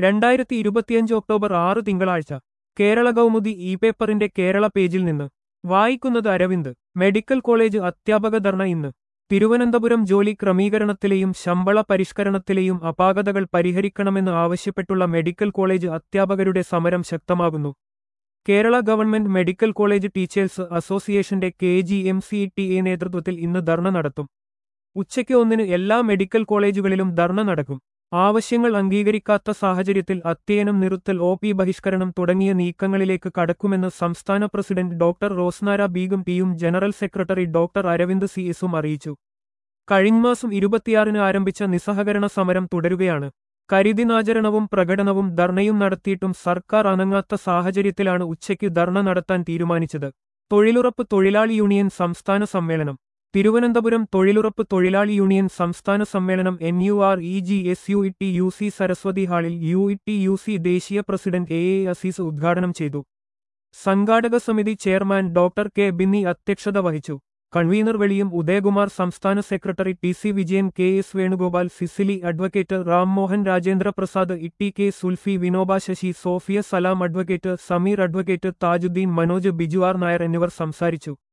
രണ്ടായിരത്തി ഇരുപത്തിയഞ്ച് ഒക്ടോബർ ആറ് തിങ്കളാഴ്ച കേരള കൗമുദി ഇ പേപ്പറിന്റെ കേരള പേജിൽ നിന്ന് വായിക്കുന്നത് അരവിന്ദ് മെഡിക്കൽ കോളേജ് അധ്യാപക ധർണ ഇന്ന് തിരുവനന്തപുരം ജോലി ക്രമീകരണത്തിലെയും ശമ്പള പരിഷ്കരണത്തിലെയും അപാകതകൾ പരിഹരിക്കണമെന്ന് ആവശ്യപ്പെട്ടുള്ള മെഡിക്കൽ കോളേജ് അധ്യാപകരുടെ സമരം ശക്തമാകുന്നു Kerala government medical college teachers അസോസിയേഷന്റെ K G M C T A നേതൃത്വത്തിൽ ഇന്ന് ധർണ നടത്തും ഉച്ചയ്ക്ക് ഒന്നിന് എല്ലാ മെഡിക്കൽ കോളേജുകളിലും ധർണ നടക്കും ആവശ്യങ്ങൾ അംഗീകരിക്കാത്ത സാഹചര്യത്തിൽ അധ്യയനം നിർത്തൽ ഒ പി ബഹിഷ്കരണം തുടങ്ങിയ നീക്കങ്ങളിലേക്ക് കടക്കുമെന്ന് സംസ്ഥാന പ്രസിഡന്റ് ഡോക്ടർ റോസ്നാര ബീഗം പിയും general secretary doctor Aravind C എസും അറിയിച്ചു കഴിഞ്ഞ മാസം ഇരുപത്തിയാറിന് ആരംഭിച്ച നിസ്സഹകരണ സമരം തുടരുകയാണ് കരിദിനാചരണവും പ്രകടനവും ധർണയും നടത്തിയിട്ടും സർക്കാർ അനങ്ങാത്ത സാഹചര്യത്തിലാണ് ഉച്ചയ്ക്ക് ധർണ നടത്താൻ തീരുമാനിച്ചത് തൊഴിലുറപ്പ് തൊഴിലാളി യൂണിയൻ സംസ്ഥാന സമ്മേളനം തിരുവനന്തപുരം തൊഴിലുറപ്പ് തൊഴിലാളി യൂണിയൻ സംസ്ഥാന സമ്മേളനം N U R E G S U E T U C Saraswathi ഹാളിൽ U E T U C ദേശീയ പ്രസിഡന്റ് എ എ അസീസ് ഉദ്ഘാടനം ചെയ്തു സംഘാടക സമിതി ചെയർമാൻ ഡോക്ടർ കെ ബിന്നി അധ്യക്ഷത വഹിച്ചു കൺവീനർ വെളിയും ഉദയകുമാർ സംസ്ഥാന secretary T C Vijayan K S Venugopal Cicily advocate Rammohan Rajendra Prasad Itty K Sulfi Vinoba Sasi Sofia Salam advocate Sameer advocate Thajudheen Manoj Biju R Nair എന്നിവർ സംസാരിച്ചു